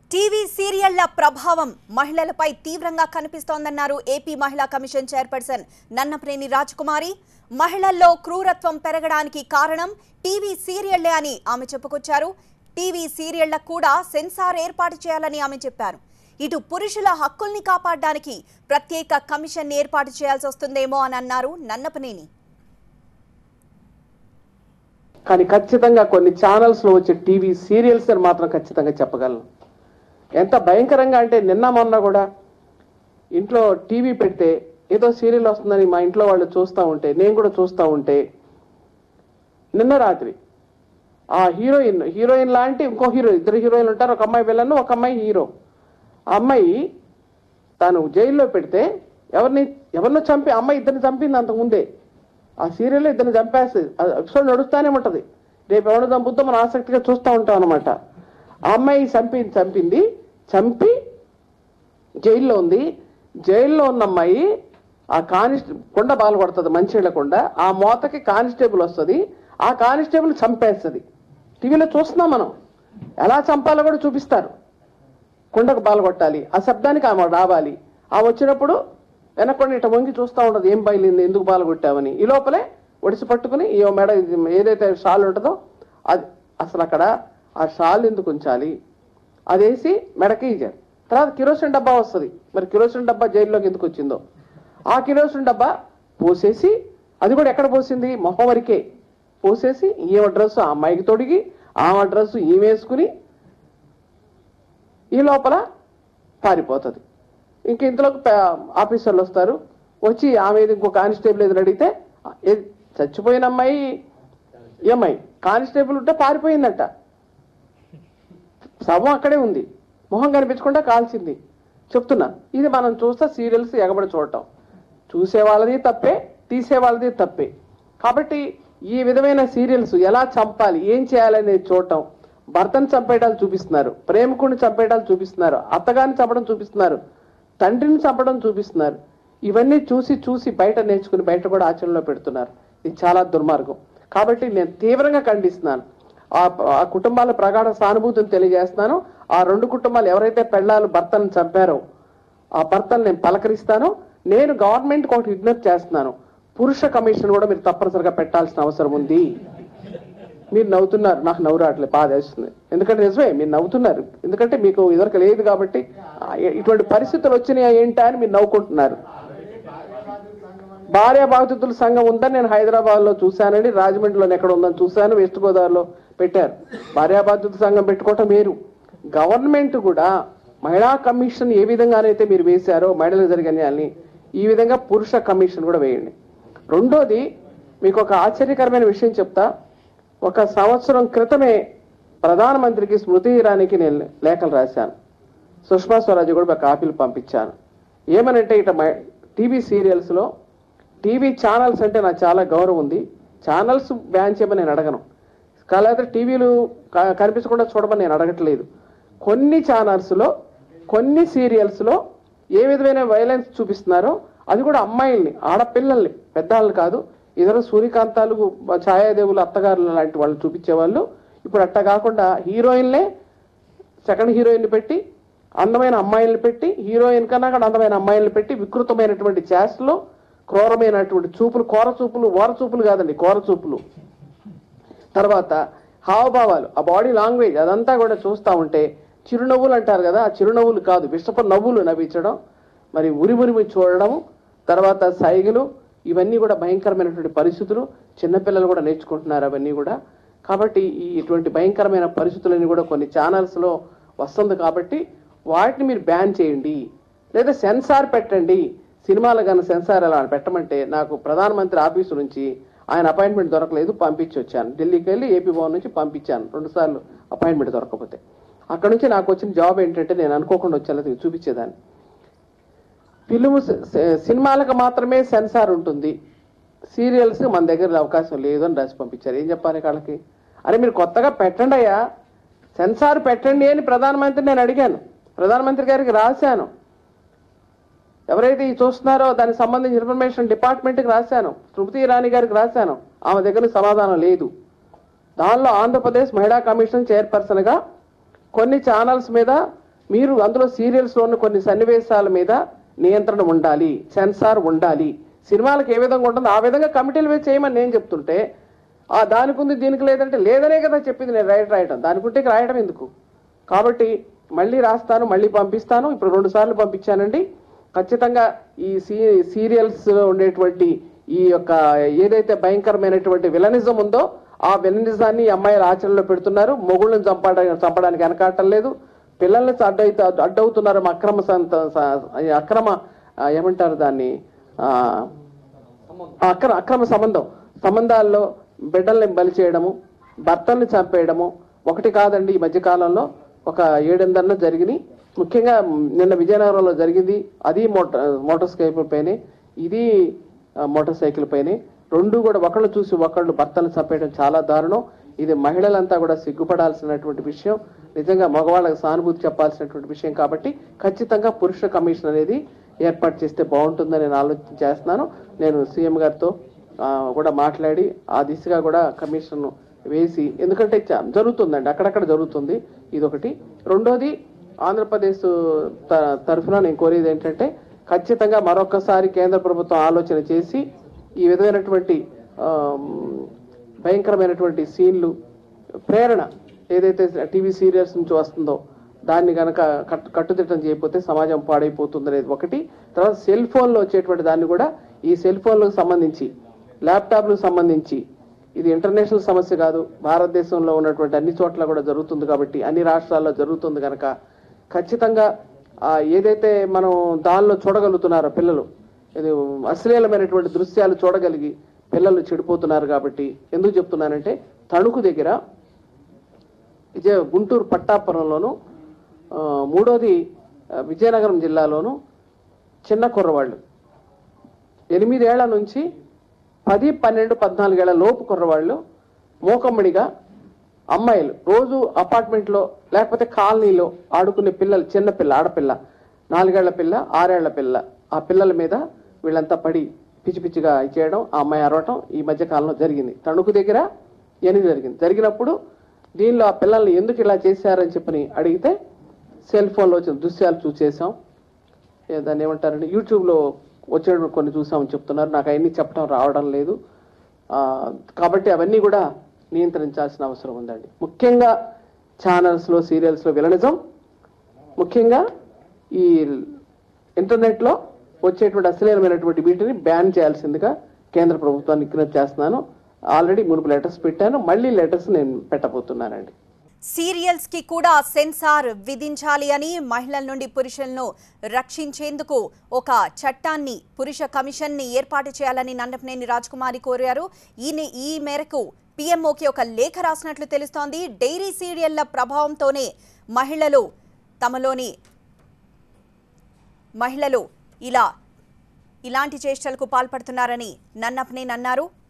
TV సీరియళ్ల ప్రభావం మహిళలపై తీవ్రంగా కనిపిస్తోందన్నారు ఏపీ మహిళా కమిషన్ చైర్పర్సన్ నన్నప్రేని రాజకుమారి మహిళల్లో క్రూరత్వం పెరగడానికి కారణం టీవీ సీరియళ్లే అని ఆమె చెప్పుకొచ్చారు టీవీ సీరియళ్లకు కూడా సెన్సార్ ఏర్పాటు చేయాలని ఆమె చెప్పారు ఇటు పురుషుల హక్కుల్ని కాపాడడానికి ప్రత్యేక కమిషన్ ఏర్పాటు చేయాల్సి వస్తుందేమో అని అన్నారు నన్నపనేని కానీ ఖచ్చితంగా కొన్ని ఛానల్స్ లో వచ్చే టీవీ సీరియల్స్ అని మాత్రం ఖచ్చితంగా చెప్పగలను ఎంత భయంకరంగా అంటే నిన్న మొన్న కూడా ఇంట్లో టీవీ పెడితే ఏదో సీరియల్ వస్తుందని మా ఇంట్లో వాళ్ళు చూస్తూ ఉంటే నేను కూడా చూస్తూ ఉంటే నిన్న రాత్రి ఆ హీరోయిన్ హీరోయిన్ లాంటి ఇంకో హీరో ఇద్దరు హీరోయిన్లు ఉంటారు ఒక అమ్మాయి విలన్ ఒక అమ్మాయి హీరో ఆ అమ్మాయి తాను జైల్లో పెడితే ఎవరిని ఎవరినో చంపి ఆ అమ్మాయి ఇద్దరిని చంపింది అంతకు ముందే ఆ సీరియల్లో ఇద్దరిని చంపేస్తుంది ఎపిసోడ్ నడుస్తూనే ఉంటది రేపు ఎవరు చంపుద్దో మనం ఆసక్తిగా చూస్తూ ఉంటాం అనమాట ఆ అమ్మాయి చంపి చంపింది చంపి జైల్లో ఉంది జైల్లో ఉన్న అమ్మాయి ఆ కానిస్టే కొండ బాలు కొడుతుంది మంచిళ్ళ కొండ ఆ మోతకి కానిస్టేబుల్ వస్తుంది ఆ కానిస్టేబుల్ చంపేస్తుంది టీవీలో చూస్తున్నాం మనం ఎలా చంపాలో కూడా చూపిస్తారు కుండకు బాలు కొట్టాలి ఆ శబ్దానికి ఆమె రావాలి ఆ వచ్చినప్పుడు వెనక్కొని ఇట వంగి చూస్తూ ఉండదు ఏం బయలుంది ఎందుకు బాలు కొట్టామని ఈ లోపలే ఒడిసి పట్టుకుని ఈ మెడ ఇది ఏదైతే షాల్ ఉంటుందో అది అసలు అక్కడ ఆ షాల్ ఎందుకు ఉంచాలి అదేసి మెడకి ఇచ్చారు తర్వాత కిరోసిన్ డబ్బా వస్తుంది మరి కిరోసిన్ డబ్బా జైల్లోకి ఎందుకు వచ్చిందో ఆ కిరోసిన్ డబ్బా పోసేసి అది కూడా ఎక్కడ పోసింది మొహం వరకే పోసేసి ఈమె డ్రెస్ ఆ అమ్మాయికి తొడిగి ఆమె డ్రెస్ ఈమె వేసుకుని ఈ లోపల పారిపోతుంది ఇంక ఇంతలోకి ప- ఆఫీసర్లు వస్తారు వచ్చి ఆమె ఇది ఇంకో కానిస్టేబుల్ ఎదురు అడిగితే ఏ- చచ్చిపోయిన అమ్మాయి ఈ అమ్మాయి కానిస్టేబుల్ ఉంటే పారిపోయిందట శవం అక్కడే ఉంది మొహం కనిపించకుండా కాల్చింది చెప్తున్నా ఇది మనం చూస్తే సీరియల్స్ ఎగబడి చూడటం చూసే వాళ్ళది తప్పే తీసే వాళ్ళది తప్పే కాబట్టి ఈ విధమైన సీరియల్స్ ఎలా చంపాలి ఏం చేయాలనేది చూడటం భర్తను చంపేయడాలు చూపిస్తున్నారు ప్రేమికుడిని చంపేయడాలు చూపిస్తున్నారు అత్తగారిని చంపడం చూపిస్తున్నారు తండ్రిని చంపడం చూపిస్తున్నారు ఇవన్నీ చూసి చూసి బయట నేర్చుకుని బయట కూడా ఆచరణలో పెడుతున్నారు ఇది చాలా దుర్మార్గం కాబట్టి నేను తీవ్రంగా ఖండిస్తున్నాను ఆ ఆ కుటుంబాల ప్రగాఢ సానుభూతిని తెలియజేస్తున్నాను ఆ రెండు కుటుంబాలు ఎవరైతే పెళ్ళాలు భర్తను చంపారో ఆ భర్తను నేను పలకరిస్తాను నేను గవర్నమెంట్ ఒకటి విజ్ఞప్తి చేస్తున్నాను పురుష కమిషన్ కూడా మీరు తప్పనిసరిగా పెట్టాల్సిన అవసరం ఉంది మీరు నవ్వుతున్నారు నాకు నవ్వు రావట్లేదు బాధ వేస్తుంది ఎందుకంటే నిజమే మీరు నవ్వుతున్నారు ఎందుకంటే మీకు ఇదివరకు లేదు కాబట్టి ఆ, ఇటువంటి పరిస్థితులు వచ్చినాయి ఏంటా అని మీరు నవ్వుకుంటున్నారు భార్య బాధితుల సంఘం ఉందని నేను హైదరాబాద్ లో చూశానండి రాజమండ్రిలో ఎక్కడ ఉందని చూశాను వెస్ట్ గోదావరిలో పెట్టారు భార్య బాధితుల సంఘం పెట్టుకోవటం వేరు గవర్నమెంట్ కూడా మహిళా కమిషన్ ఏ విధంగానైతే మీరు వేశారో మహిళలకు జరిగే అన్యాయాల్ని ఈ విధంగా పురుష కమిషన్ కూడా వేయండి రెండోది మీకు ఒక ఆశ్చర్యకరమైన విషయం చెప్తా ఒక సంవత్సరం క్రితమే ప్రధానమంత్రికి స్మృతి ఇరానీకి నేను లేఖలు రాశాను సుష్మా స్వరాజ్ కూడా ఒక కాపీలు పంపించాను ఏమనంటే ఇట టీవీ సీరియల్స్లో టీవీ ఛానల్స్ అంటే నాకు చాలా గౌరవం ఉంది ఛానల్స్ బ్యాన్ చేయమని నేను అడగను కాలేకపోతే టీవీలు క- కనిపించకుండా చూడమని నేను అడగట్లేదు కొన్ని ఛానల్స్లో కొన్ని సీరియల్స్లో ఏ విధమైన వైలెన్స్ చూపిస్తున్నారో అది కూడా అమ్మాయిల్ని ఆడపిల్లల్ని పెద్దవాళ్ళని కాదు ఇతర సూర్యకాంతాలు ఛాయాదేవులు అత్తగారులు లాంటి వాళ్ళు చూపించేవాళ్ళు ఇప్పుడు అట్ట కాకుండా హీరోయిన్లే సెకండ్ హీరోయిన్ పెట్టి అందమైన అమ్మాయిల్ని పెట్టి హీరోయిన్ కన్నా కూడా అందమైన అమ్మాయిల్ని పెట్టి వికృతమైనటువంటి చేష్టలు క్రూరమైనటువంటి చూపులు కోర చూపులు ఓర చూపులు కాదండి కోర చూపులు తర్వాత హావభావాలు ఆ బాడీ లాంగ్వేజ్ అదంతా కూడా చూస్తూ ఉంటే చిరునవ్వులు అంటారు కదా ఆ చిరునవ్వులు కాదు విషప నవ్వులు నవ్వించడం మరి ఉరి ఉరిమి చూడడం తర్వాత సైగలు ఇవన్నీ కూడా భయంకరమైనటువంటి పరిస్థితులు చిన్నపిల్లలు కూడా నేర్చుకుంటున్నారు అవన్నీ కూడా కాబట్టి ఈ ఇటువంటి భయంకరమైన పరిస్థితులన్నీ కూడా కొన్ని ఛానల్స్లో వస్తుంది కాబట్టి వాటిని మీరు బ్యాన్ చేయండి లేదా సెన్సార్ పెట్టండి సినిమాలు కానీ సెన్సార్ అలా పెట్టమంటే నాకు ప్రధానమంత్రి ఆఫీసు నుంచి ఆయన అపాయింట్మెంట్ దొరకలేదు పంపించి వచ్చాను ఢిల్లీకి వెళ్ళి ఏపీ భవన్ నుంచి పంపించాను రెండు సార్లు అపాయింట్మెంట్ దొరకకపోతే అక్కడ నుంచి నాకు వచ్చిన జాబ్ ఏంటంటే నేను అనుకోకుండా వచ్చాను అది చూపించేదాన్ని ఫిల్మ్ సినిమాలకు మాత్రమే సెన్సార్ ఉంటుంది సీరియల్స్ మన దగ్గర అవకాశం లేదు అని రాసి పంపించారు ఏం చెప్పాలి వాళ్ళకి అరే మీరు కొత్తగా పెట్టండి అయ్యా సెన్సార్ పెట్టండి అని ప్రధానమంత్రి నేను అడిగాను ప్రధానమంత్రి గారికి రాశాను ఎవరైతే ఈ చూస్తున్నారో దానికి సంబంధించిన ఇన్ఫర్మేషన్ డిపార్ట్మెంట్కి రాశాను తృప్తి ఇరానీ గారికి రాశాను ఆమె దగ్గర సమాధానం లేదు దానిలో ఆంధ్రప్రదేశ్ మహిళా కమిషన్ చైర్పర్సన్గా కొన్ని ఛానల్స్ మీద మీరు అందులో సీరియల్స్ లో ఉన్న కొన్ని సన్నివేశాల మీద నియంత్రణ ఉండాలి సెన్సార్ ఉండాలి సినిమాలకు ఏ విధంగా ఉంటుందో ఆ విధంగా కమిటీలు వేసి చేయమని నేను చెప్తుంటే ఆ దానికి ఉంది దీనికి లేదంటే లేదనే కదా చెప్పింది నేను రైట్ రాయటం దానికి ఉంటే ఇక రాయడం ఎందుకు కాబట్టి మళ్ళీ రాస్తాను మళ్ళీ పంపిస్తాను ఇప్పుడు రెండు సార్లు పంపించానండి ఖచ్చితంగా ఈ సీ సీరియల్స్ లో ఉండేటువంటి ఈ యొక్క ఏదైతే భయంకరమైనటువంటి విలనిజం ఉందో ఆ విలనిజాన్ని ఈ అమ్మాయిలు ఆచరణలో పెడుతున్నారు మొగుళ్ళని చంపడానికి చంపడానికి వెనకాటం లేదు పిల్లల్ని అడ్డైతే అడ్డవుతున్నారు అక్రమ సంత స- అక్రమ ఆ, ఏమంటారు దాన్ని ఆ, అక్రమ అక్రమ సంబంధం సంబంధాల్లో బిడ్డల్ని బలి చేయడము భర్తల్ని చంపేయడము ఒకటి కాదండి ఈ మధ్య కాలంలో ఒక ఏడెనిమిదన్న జరిగినాయి ముఖ్యంగా నిన్న విజయనగరంలో జరిగింది అది మోటార్ మోటార్ సైకిల్ పైనే ఇది ఆ, మోటార్ సైకిల్ పైనే రెండు కూడా ఒకళ్ళు చూసి ఒకళ్ళు భర్తలు చంపేయడం చాలా దారుణం ఇది మహిళలంతా కూడా సిగ్గుపడాల్సినటువంటి విషయం నిజంగా మగవాళ్ళకి సానుభూతి చెప్పాల్సినటువంటి విషయం కాబట్టి ఖచ్చితంగా పురుష కమిషన్ అనేది ఏర్పాటు చేస్తే బాగుంటుందని నేను ఆలోచన చేస్తున్నాను నేను సీఎం గారితో ఆ, కూడా మాట్లాడి ఆ దిశగా కూడా కమిషన్ వేసి ఎందుకంటే చ- జరుగుతుందండి అక్కడక్కడ జరుగుతుంది ఇదొకటి రెండోది ఆంధ్రప్రదేశ్ త- తరఫున నేను కోరేది ఏంటంటే ఖచ్చితంగా మరొకసారి కేంద్ర ప్రభుత్వం ఆలోచన చేసి ఈ విధమైనటువంటి ఆమ్, భయంకరమైనటువంటి సీన్లు ప్రేరణ ఏదైతే టీవీ సీరియల్స్ నుంచి వస్తుందో దాన్ని గనక కట్- కట్టుదిట్టం చేయకపోతే సమాజం పాడైపోతుంది అనేది ఒకటి తర్వాత సెల్ ఫోన్లో వచ్చేటువంటి దాన్ని కూడా ఈ సెల్ ఫోన్లకు సంబంధించి ల్యాప్టాప్లకు సంబంధించి ఇది ఇంటర్నేషనల్ సమస్య కాదు భారతదేశంలో ఉన్నటువంటి అన్ని చోట్ల కూడా జరుగుతుంది కాబట్టి అన్ని రాష్ట్రాల్లో జరుగుతుంది కనుక ఖచ్చితంగా ఆ, ఏదైతే మనం దానిలో చూడగలుగుతున్నారో పిల్లలు ఇది అశ్లీలమైనటువంటి దృశ్యాలు చూడగలిగి పిల్లలు చెడిపోతున్నారు కాబట్టి ఎందుకు చెప్తున్నానంటే తణుకు దగ్గర విజయ గుంటూరు పట్టాపురంలోను ఆ, మూడోది ఆ, విజయనగరం జిల్లాలోను చిన్న కుర్రవాళ్ళు ఎనిమిదేళ్ల నుంచి పది పన్నెండు పద్నాలుగేళ్ల లోపు కుర్రవాళ్ళు మూకమ్మడిగా అమ్మాయిలు రోజు అపార్ట్మెంట్లో లేకపోతే కాలనీలో ఆడుకునే పిల్లలు చిన్న పిల్ల ఆడపిల్ల నాలుగేళ్ల పిల్ల ఆరేళ్ల పిల్ల ఆ పిల్లల మీద వీళ్ళంతా పడి పిచ్చి పిచ్చిగా చేయడం ఆ అమ్మాయి అరవటం ఈ మధ్య కాలంలో జరిగింది తణుకు దగ్గర ఎనిమిది జరిగింది జరిగినప్పుడు దీనిలో ఆ పిల్లల్ని ఎందుకు ఇలా చేశారని చెప్పని అడిగితే సెల్ ఫోన్లో వచ్చిన దృశ్యాలు చూసేసాం ఏ దాన్ని ఏమంటారంటే యూట్యూబ్లో వచ్చేటప్పుడు కొన్ని చూసామని చెప్తున్నారు నాకు అవన్నీ చెప్పడం రావడం లేదు ఆ, కాబట్టి అవన్నీ కూడా నియంత్రించాల్సిన అవసరం ఉందండి ముఖ్యంగా ఛానల్స్లో సీరియల్స్లో విలనిజం ముఖ్యంగా ఈ ఇంటర్నెట్లో వచ్చేటువంటి అశ్లీలమైనటువంటి వీటిని బ్యాన్ చేయాల్సిందిగా కేంద్ర ప్రభుత్వాన్ని విజ్ఞప్తి చేస్తున్నాను ఆల్రెడీ మునుపు లెటర్స్ పెట్టాను మళ్ళీ లెటర్స్ నేను పెట్టబోతున్నానండి సీరియల్స్ కి కూడా సెన్సార్ విధించాలి అని మహిళల నుండి పురుషులను రక్షించేందుకు ఒక చట్టాన్ని పురుష కమిషన్ ని ఏర్పాటు చేయాలని నందపనేని రాజకుమారి కోరారు ఈ నే- ఈ మేరకు పీఎంఓకి ఒక లేఖ రాసినట్లు తెలుస్తోంది డైరీ సీరియళ్ల ప్రభావంతోనే మహిళలు తమలోని మహిళలు ఇలా ఇలాంటి చేష్టలకు పాల్పడుతున్నారని నన్నపనేని అన్నారు